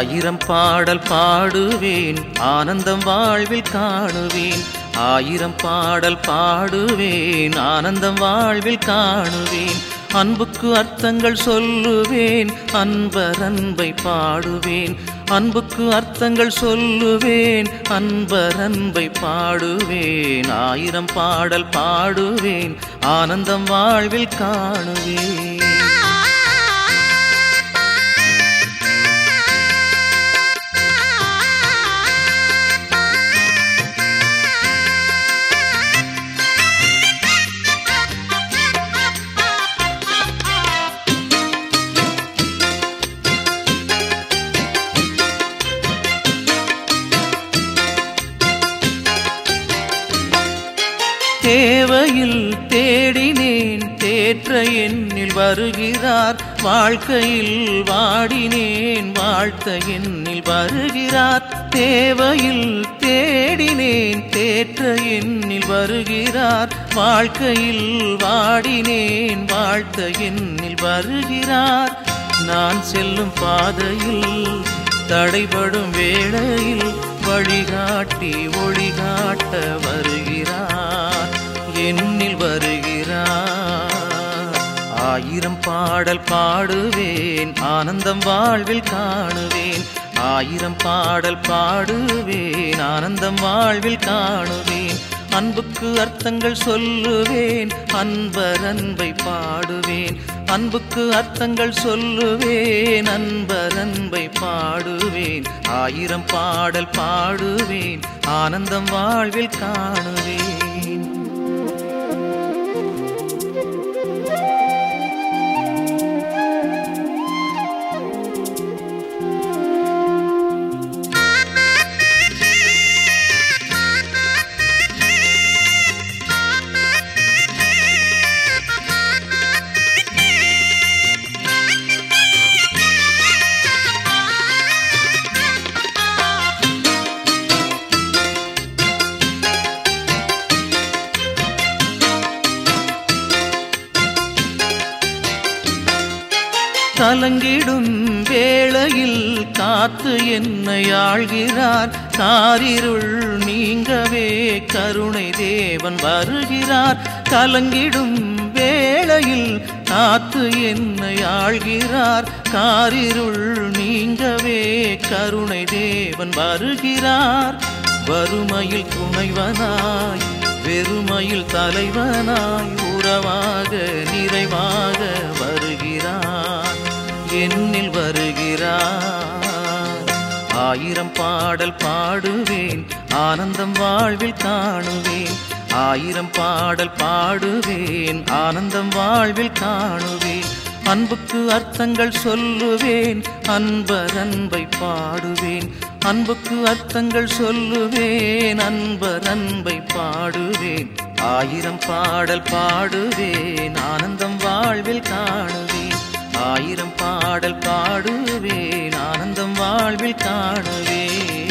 ஆயிரம் பாடல் பாடுவேன் ஆனந்தம் வாழ்வில் காணுவேன் ஆயிரம் பாடல் பாடுவேன் ஆனந்தம் வாழ்வில் காணுவேன் அன்புக்கு அர்த்தங்கள் சொல்லுவேன் அன்பர் அன்பை பாடுவேன் அன்புக்கு அர்த்தங்கள் சொல்லுவேன் அன்பர் அன்பை பாடுவேன் ஆயிரம் பாடல் பாடுவேன் ஆனந்தம் வாழ்வில் காணுவேன் தேவையில் தேடினேன் தேற்ற எண்ணில் வருகிறார் வாழ்க்கையில் வாடினேன் வாழ்த்த எண்ணில் வருகிறார் தேவையில் தேடினேன் தேற்ற எண்ணில் வருகிறார் வாழ்க்கையில் வாடினேன் வாழ்த்த எண்ணில் வருகிறார் நான் செல்லும் பாதையில் தடைபடும் வேளையில் வழிகாட்டி ஒளிகாட்ட வருகிறார் என்னில் வருகிறார் ஆயிரம் பாடல் பாடுவேன் ஆனந்தம் வாழ்வில் காணுவேன் ஆயிரம் பாடல் பாடுவேன் ஆனந்தம் வாழ்வில் காணுவேன் அன்புக்கு அர்த்தங்கள் சொல்லுவேன் அன்பர் அன்பை பாடுவேன் அன்புக்கு அர்த்தங்கள் சொல்லுவேன் அன்பர் அன்பை பாடுவேன் ஆயிரம் பாடல் பாடுவேன் ஆனந்தம் வாழ்வில் காணுவேன் கலங்கிடும் வேளையில் காத்து என்னை ஆழ்கிறார் காரிருள் நீங்கவே கருணை தேவன் வருகிறார் கலங்கிடும் வேளையில் காத்து என்னை ஆழ்கிறார் காரிருள் நீங்கவே கருணை தேவன் வருகிறார் வறுமையில் துணைவனாய் வெறுமையில் தலைவனாய் உறவாக நிறைவாக வருகிறார் என்னில் வருகிறார் ஆயிரம் பாடல் பாடுவேன் ஆனந்தம் வாழ்வில் காணுவேன் ஆயிரம் பாடல் பாடுவேன் ஆனந்தம் வாழ்வில் காணுவேன் அன்புக்கு அர்த்தங்கள் சொல்லுவேன் அன்பர் அன்பை பாடுவேன் அன்புக்கு அர்த்தங்கள் சொல்லுவேன் அன்பர் அன்பை பாடுவேன் ஆயிரம் பாடல் பாடுவேன் ஆனந்தம் வாழ்வில் காணுவேன் ஆயிரம் பாடல் பாடுவேன் ஆனந்தம் வாழ்வில் காணுவேன்